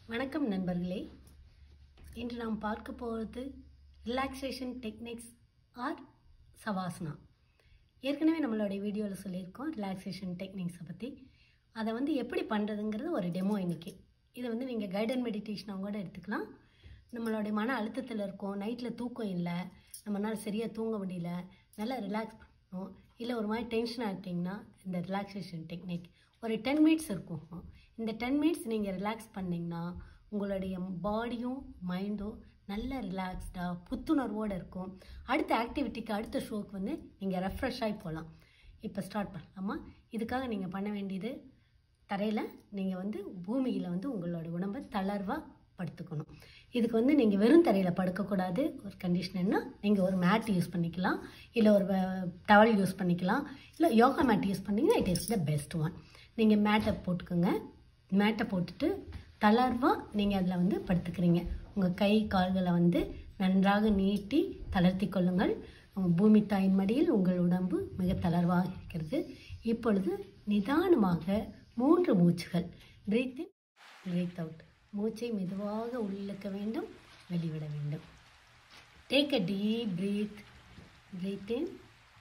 வணக்கம் நண்பர்களே இன்று நாம் பார்க்க போகிறது ரிலாக்ஸேஷன் டெக்னிக்ஸ் ஆர் சவாசனா ஏற்கனவே நம்மளுடைய வீடியோவில் சொல்லியிருக்கோம் ரிலாக்ஸேஷன் டெக்னிக்ஸை பற்றி அதை வந்து எப்படி பண்ணுறதுங்கிறது ஒரு டெமோ இன்னைக்கு இதை வந்து நீங்கள் கைடன் மெடிடேஷனாக கூட எடுத்துக்கலாம் நம்மளுடைய மன அழுத்தத்தில் இருக்கோம் நைட்டில் தூக்கம் இல்லை நம்மளால் சரியாக தூங்க முடியல நல்லா ரிலாக்ஸ் பண்ணணும் இல்லை ஒரு மாதிரி டென்ஷன் ஆகிட்டிங்கன்னா இந்த ரிலாக்ஸேஷன் டெக்னிக் ஒரு டென் மினிட்ஸ் இருக்கும் இந்த டென் மினிட்ஸ் நீங்கள் ரிலாக்ஸ் பண்ணிங்கன்னா உங்களுடைய பாடியும் மைண்டும் நல்ல ரிலாக்ஸ்டாக புத்துணர்வோடு இருக்கும் அடுத்த ஆக்டிவிட்டிக்கு அடுத்த ஷோக்கு வந்து நீங்கள் ரெஃப்ரெஷ் ஆகி போகலாம் இப்போ ஸ்டார்ட் பண்ணலாமா இதுக்காக நீங்கள் பண்ண வேண்டியது தரையில் நீங்கள் வந்து பூமியில் வந்து உங்களோட உடம்பை தளர்வாக படுத்துக்கணும் இதுக்கு வந்து நீங்கள் வெறும் தரையில் படுக்கக்கூடாது ஒரு கண்டிஷன் நீங்கள் ஒரு மேட் யூஸ் பண்ணிக்கலாம் இல்லை ஒரு டவல் யூஸ் பண்ணிக்கலாம் இல்லை யோகா மேட் யூஸ் பண்ணிங்கன்னா it is the best one நீங்கள் மேட்டை போட்டுக்கோங்க மேட்டை போட்டுட்டு தளர்வாக நீங்கள் அதில் வந்து படுத்துக்கிறீங்க உங்கள் கை கால்களை வந்து நன்றாக நீட்டி தளர்த்தி கொள்ளுங்கள் உங்கள் பூமி தாயின் மடியில் உங்கள் உடம்பு மிக தளர்வாக இருக்கிறது இப்பொழுது நிதானமாக மூன்று மூச்சுகள் பிரீத் இன் பிரீத் அவுட் மூச்சை மெதுவாக உள்ளிழுக்க வேண்டும் வெளிவிட வேண்டும் take a deep breath breathe in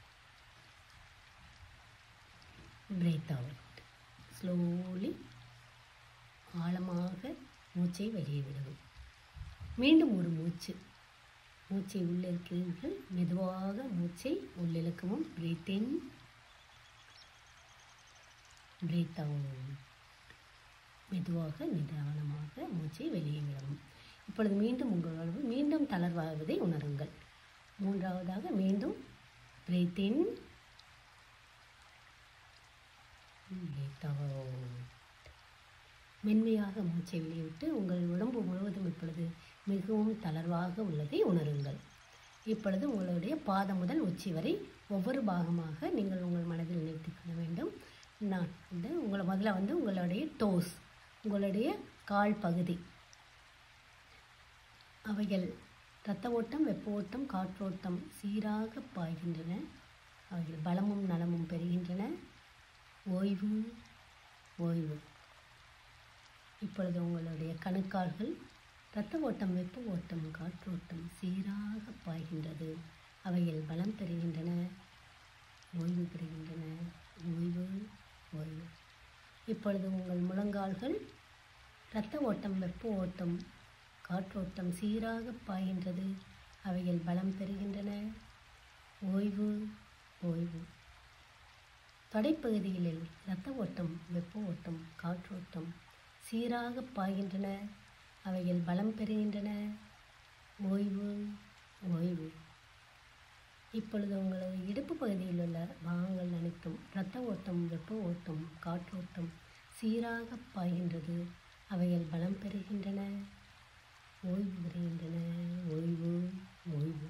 breathe out slowly ஆழமாக மூச்சை வெளியே விடவும் மீண்டும் ஒரு மூச்சு மூச்சை உள்ளிருக்கிறீர்கள் மெதுவாக மூச்சை உள்ளிழுக்கவும் பிரீத் இன் பிரீத் அவுட் மெதுவாக நிதானமாக மூச்சை வெளியே விடவும் இப்பொழுது மீண்டும் உங்கள் உடம்பு மீண்டும் தளர்வாகுவதை உணருங்கள் மூன்றாவதாக மீண்டும் பிரீத் இன் பிரீத் அவுட் மென்மையாக மூச்சை வெளியிட்டு உங்கள் உடம்பு முழுவதும் இப்பொழுது மிகவும் தளர்வாக உள்ளதை உணருங்கள் இப்பொழுது உங்களுடைய பாதம் முதல் உச்சி வரை ஒவ்வொரு பாகமாக நீங்கள் உங்கள் மனதில் நினைத்துக் கொள்ள வேண்டும் நான் வந்து உங்களை முதல்ல வந்து உங்களுடைய டோஸ் உங்களுடைய கால் பகுதி அவைகள் இரத்த ஓட்டம் வெப்ப ஓட்டம் காற்றோட்டம் சீராக பாய்கின்றன அவைகள் பலமும் நலமும் பெறுகின்றன ஓய்வு ஓய்வு இப்பொழுது உங்களுடைய கணுக்கால்கள் இரத்த ஓட்டம் வெப்ப ஓட்டம் காற்றோட்டம் சீராக பாய்கின்றது அவைகள் பலம் பெறுகின்றன ஓய்வு பெறுகின்றன ஓய்வு ஓய்வு இப்பொழுது உங்கள் முழங்கால்கள் இரத்த ஓட்டம் வெப்ப ஓட்டம் காற்றோட்டம் சீராக பாய்கின்றது அவைகள் பலம் பெறுகின்றன ஓய்வு ஓய்வு தொடைப்பகுதியில் இரத்த ஓட்டம் வெப்ப ஓட்டம் காற்றோட்டம் சீராக பாய்கின்றன அவைகள் பலம் பெறுகின்றன ஓய்வு ஓய்வு இப்பொழுது உங்களது இடுப்பு பகுதியில் உள்ள பாகங்கள் அனைத்தும் இரத்த ஓட்டம் வெப்ப ஓட்டம் காற்றோட்டம் சீராக பாய்கின்றது அவைகள் பலம் பெறுகின்றன ஓய்வு பெறுகின்றன ஓய்வு ஓய்வு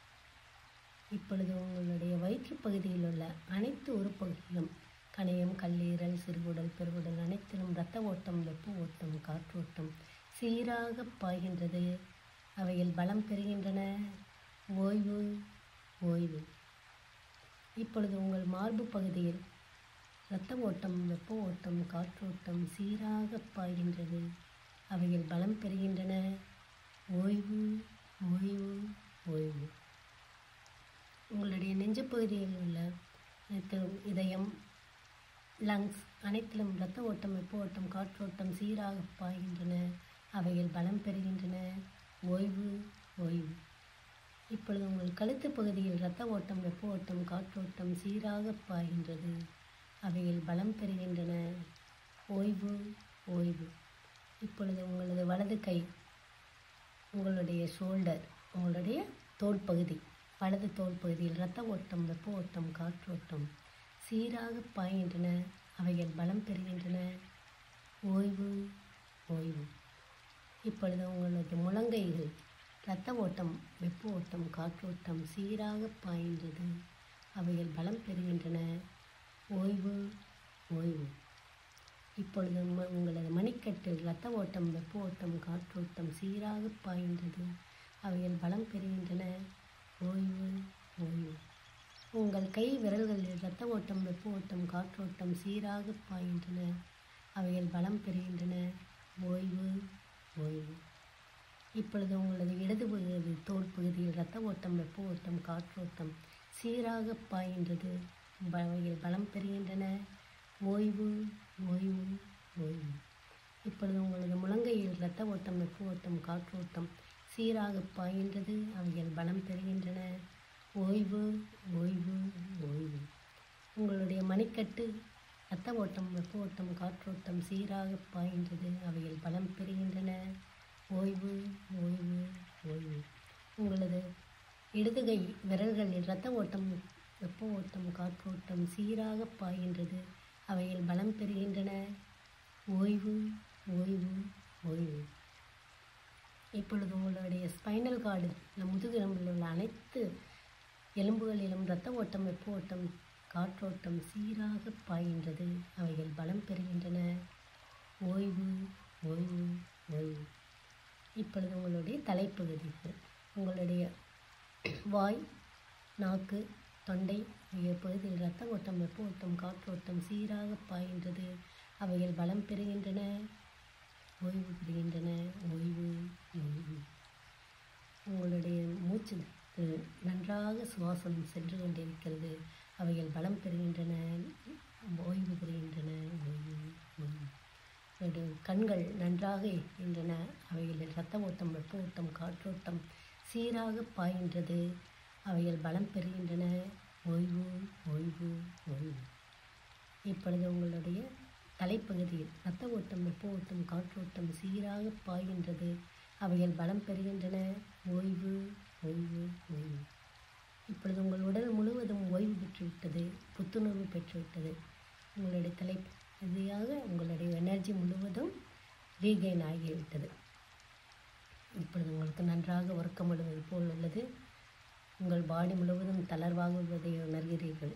இப்பொழுது உங்களுடைய வயிற்று பகுதியில் உள்ள அனைத்து உறுப்புகளிலும் கணையம் கல்லீரல் சிறுகுடல் பெருகுடல் அனைத்திலும் இரத்த ஓட்டம் வெப்ப ஓட்டம் காற்றோட்டம் சீராக பாய்கின்றது அவைகள் பலம் பெறுகின்றன ஓய்வு ஓய்வு இப்பொழுது உங்கள் மார்பு பகுதியில் இரத்த ஓட்டம் வெப்ப ஓட்டம் காற்றோட்டம் சீராக பாய்கின்றது அவைகள் பலம் பெறுகின்றன ஓய்வு ஓய்வு ஓய்வு உங்களுடைய நெஞ்சப்பகுதியில் உள்ள அனைத்து இதயம் லங்ஸ் அனைத்திலும் இரத்த ஓட்டம் வெப்ப ஓட்டம் காற்றோட்டம் சீராக பாய்கின்றன அவைகள் பலம் பெறுகின்றன ஓய்வு ஓய்வு இப்பொழுது உங்கள் கழுத்து பகுதியில் இரத்த ஓட்டம் வெப்ப ஓட்டம் காற்றோட்டம் சீராக பாய்கின்றது அவைகள் பலம் பெறுகின்றன ஓய்வு ஓய்வு இப்பொழுது உங்களது வலது கை உங்களுடைய ஷோல்டர் உங்களுடைய தோல் பகுதி வலது தோல் பகுதியில் இரத்த ஓட்டம் வெப்ப ஓட்டம் காற்றோட்டம் சீராக பாய்கின்றன அவைகள் பலம் பெறுகின்றன ஓய்வு ஓய்வு இப்பொழுது உங்களது முழங்கைகள் இரத்த ஓட்டம் வெப்ப ஓட்டம் காற்றோட்டம் சீராக பாய்கின்றது அவைகள் பலம் பெறுகின்றன ஓய்வு ஓய்வு இப்பொழுது ம- உங்களது மணிக்கட்டில் இரத்த ஓட்டம் வெப்ப ஓட்டம் காற்றோட்டம் சீராக பாய்கின்றது அவைகள் பலம் பெறுகின்றன ஓய்வு ஓய்வு உங்கள் கை விரல்களில் இரத்த ஓட்டம் வெப்ப ஓட்டம் காற்றோட்டம் சீராக பாய்கின்றன அவைகள் பலம் பெறுகின்றன ஓய்வு இப்பொழுது உங்களது இடது பகுதி தோல் பகுதியில் இரத்த ஓட்டம் வெப்ப ஓட்டம் காற்றோட்டம் சீராக பாய்கின்றது வகையில் பலம் பெறுகின்றன ஓய்வு ஓய்வு ஓய்வு இப்பொழுது உங்களது முழங்கையில் இரத்த ஓட்டம் வெப்ப ஓட்டம் காற்றோட்டம் சீராக பாய்கின்றது அவைகள் பலம் பெறுகின்றன ஓய்வு ஓய்வு ஓய்வு உங்களுடைய மணிக்கட்டு இரத்த ஓட்டம் வெப்ப ஓட்டம் காற்றோட்டம் சீராக பாய்கின்றது அவைகள் பலம் பெறுகின்றன ஓய்வு ஓய்வு ஓய்வு உங்களது இடதுகை விரல்களில் இரத்த ஓட்டம் வெப்ப ஓட்டம் காற்றோட்டம் சீராக பாய்கின்றது அவைகள் பலம் பெறுகின்றன ஓய்வு ஓய்வு ஓய்வு இப்பொழுது உங்களுடைய ஸ்பைனல் கார்டு இந்த முதுகெலும்பில் உள்ள அனைத்து எலும்புகளிலும் இரத்த ஓட்டம் வெப்ப ஓட்டம் காற்றோட்டம் சீராக பாய்கின்றது அவைகள் பலம் பெறுகின்றன ஓய்வு ஓய்வு ஓய்வு இப்பொழுது உங்களுடைய தலைப்பகுதிகள் உங்களுடைய வாய் நாக்கு தொண்டை ஆகிய பகுதியில் இரத்த ஓட்டம் வெப்ப ஓட்டம் காற்றோட்டம் சீராக பாய்கின்றது அவைகள் பலம் பெறுகின்றன ஓய்வு பெறுகின்றன ஓய்வு ஓய்வு உங்களுடைய மூச்சு அஹ், நன்றாக சுவாசம் சென்று கொண்டிருக்கிறது அவைகள் பலம் பெறுகின்றன ஓய்வு பெறுகின்றன ஓய்வு ஓய்வு உங்களுடைய கண்கள் நன்றாக இருக்கின்றன அவைகளில் இரத்த ஓட்டம் வெப்ப ஓட்டம் காற்றோட்டம் சீராக பாய்கின்றது அவைகள் பலம் பெறுகின்றன ஓய்வு ஓய்வு ஓய்வு இப்பொழுது உங்களுடைய தலைப்பகுதியில் இரத்த ஓட்டம் வெப்ப ஓட்டம் காற்றோட்டம் சீராக பாய்கின்றது அவைகள் பலம் பெறுகின்றன ஓய்வு ஓய்வு ஓய்வு இப்பொழுது உங்கள் உடல் முழுவதும் ஓய்வு பெற்றுவிட்டது புத்துணர்வு பெற்றுவிட்டது உங்களுடைய தலைப்பகுதியாக உங்களுடைய எனர்ஜி முழுவதும் ரீகெயின் ஆகிவிட்டது இப்பொழுது உங்களுக்கு நன்றாக உறக்கம் விடுவது போல் உள்ளது உங்கள் பாடி முழுவதும் தளர்வாக உள்ளதை உணர்கிறீர்கள்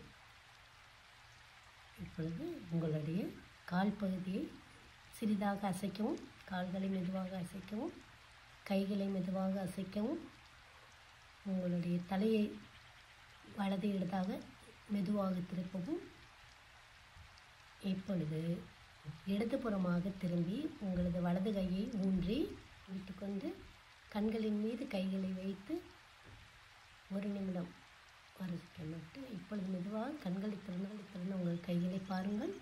இப்பொழுது உங்களுடைய கால் பகுதியை சிறிதாக அசைக்கவும் கால்களை மெதுவாக அசைக்கவும் கைகளை மெதுவாக அசைக்கவும் உங்களுடைய தலையை வலது இடதாக மெதுவாக திருப்பவும் இப்பொழுது இடதுபுறமாக திரும்பி உங்களது வலது கையை ஊன்றி விட்டுக்கொண்டு கண்களின் மீது கைகளை வைத்து ஒரு நிமிடம் ஒரு செகண்ட் விட்டு இப்பொழுது மெதுவாக கண்களை திறந்து திறந்து உங்கள் கைகளை பாருங்கள்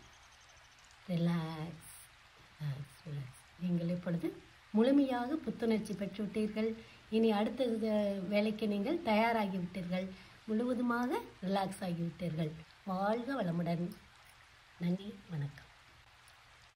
ரிலாக்ஸ் ரிலாக்ஸ் ரிலாக்ஸ் நீங்கள் இப்பொழுது முழுமையாக புத்துணர்ச்சி பெற்றுவிட்டீர்கள் இனி அடுத்த வேலைக்கு நீங்கள் தயாராகிவிட்டீர்கள் முழுவதுமாக ரிலாக்ஸ் ஆகிவிட்டீர்கள் வாழ்க வளமுடன் நன்றி வணக்கம்